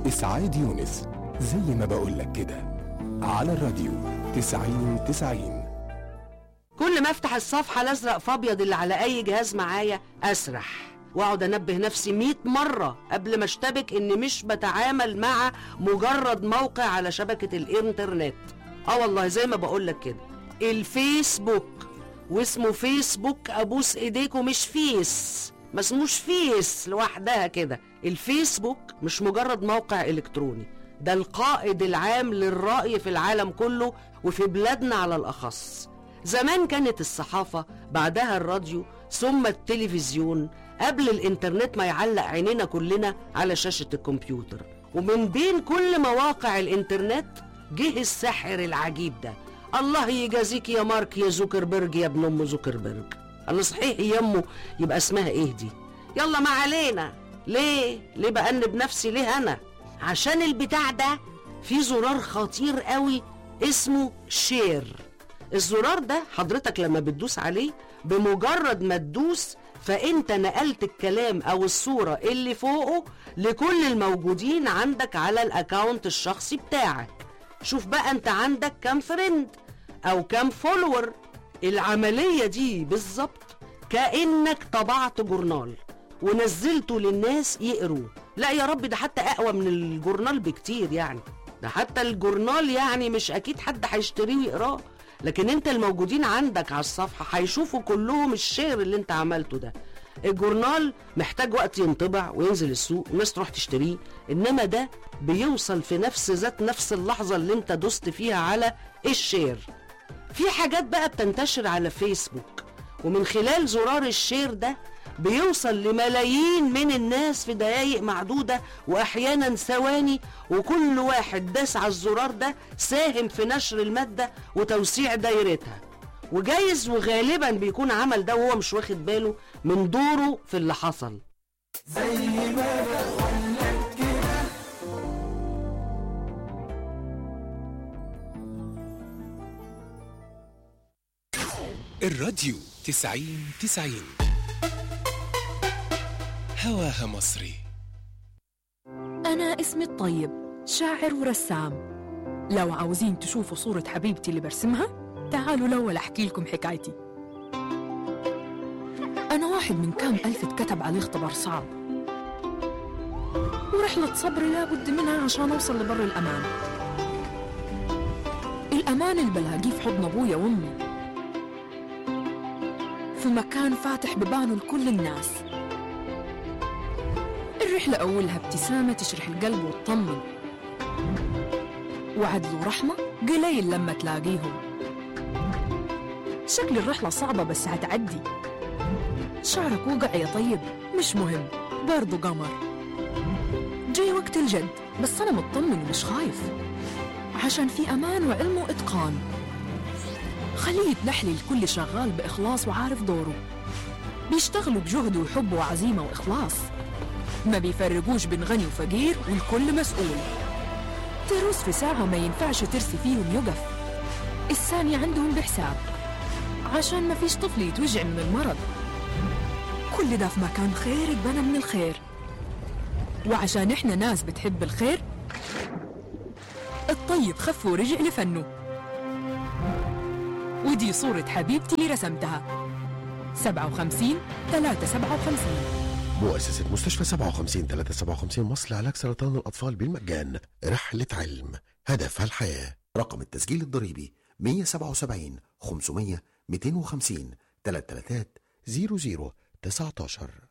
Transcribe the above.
إسعاد يونس زي ما بقولك كده على الراديو تسعين تسعين كل ما افتح الصفحة الازرق فابيض اللي على اي جهاز معايا اسرح واقعد انبه نفسي 100 مرة قبل ما اشتبك اني مش بتعامل مع مجرد موقع على شبكة الانترنت اه والله زي ما بقولك كده الفيسبوك واسمه فيسبوك ابوس ايديكم مش فيس ما اسموش فيس لوحدها كده الفيسبوك مش مجرد موقع الكتروني ده القائد العام للرأي في العالم كله وفي بلادنا على الأخص زمان كانت الصحافة بعدها الراديو ثم التلفزيون قبل الإنترنت ما يعلق عينينا كلنا على شاشة الكمبيوتر ومن بين كل مواقع الإنترنت جه السحر العجيب ده الله يجازيك يا مارك يا زوكربيرج يا ابن أم زوكربيرج الله صحيح يمه يبقى اسمها ايه دي يلا ما علينا ليه ليه بأنب نفسي ليه أنا عشان البتاع ده في زرار خطير قوي اسمه شير الزرار ده حضرتك لما بتدوس عليه بمجرد ما تدوس فانت نقلت الكلام او الصورة اللي فوقه لكل الموجودين عندك على الاكاونت الشخصي بتاعك شوف بقى انت عندك كام فريند او كام فولور العملية دي بالظبط كأنك طبعت جورنال ونزلته للناس يقروه لا يا رب ده حتى اقوى من الجورنال بكتير يعني ده حتى الجورنال يعني مش اكيد حد هيشتريه ويقراه لكن انت الموجودين عندك على الصفحه هيشوفوا كلهم الشير اللي انت عملته ده الجورنال محتاج وقت ينطبع وينزل السوق والناس تروح تشتريه انما ده بيوصل في نفس ذات نفس اللحظه اللي انت دوست فيها على الشير في حاجات بقى بتنتشر على فيسبوك ومن خلال زرار الشير ده بيوصل لملايين من الناس في دقايق معدودة وأحيانا ثواني وكل واحد داس على الزرار ده ساهم في نشر المادة وتوسيع دايرتها وجايز وغالبا بيكون عمل ده وهو مش واخد باله من دوره في اللي حصل الراديو تسعين تسعين هواها مصري أنا اسمي الطيب شاعر ورسام لو عاوزين تشوفوا صورة حبيبتي اللي برسمها تعالوا الأول أحكي لكم حكايتي أنا واحد من كام ألف اتكتب عليه اختبار صعب ورحلة صبري لابد منها عشان أوصل لبر الأمان الأمان اللي بلاقيه في حضن أبويا وأمي في مكان فاتح ببانه لكل الناس الرحلة أولها ابتسامة تشرح القلب وتطمن وعدل ورحمة قليل لما تلاقيهم شكل الرحلة صعبة بس هتعدي شعرك وقع يا طيب مش مهم برضو قمر جاي وقت الجد بس أنا مطمن ومش خايف عشان في أمان وعلم وإتقان خليه يتنحلي الكل شغال بإخلاص وعارف دوره بيشتغلوا بجهد وحب وعزيمة وإخلاص ما بيفرقوش بين غني وفقير والكل مسؤول تروس في ساعة ما ينفعش ترسي فيهم يقف الثانية عندهم بحساب عشان ما فيش طفل يتوجع من المرض كل ده في مكان خير اتبنى من الخير وعشان احنا ناس بتحب الخير الطيب خف ورجع لفنه ودي صورة حبيبتي اللي رسمتها 57 357 مؤسسة مستشفى 57 357 مصر لعلاج سرطان الأطفال بالمجان رحلة علم هدفها الحياة رقم التسجيل الضريبي 177 500 250 333 00 19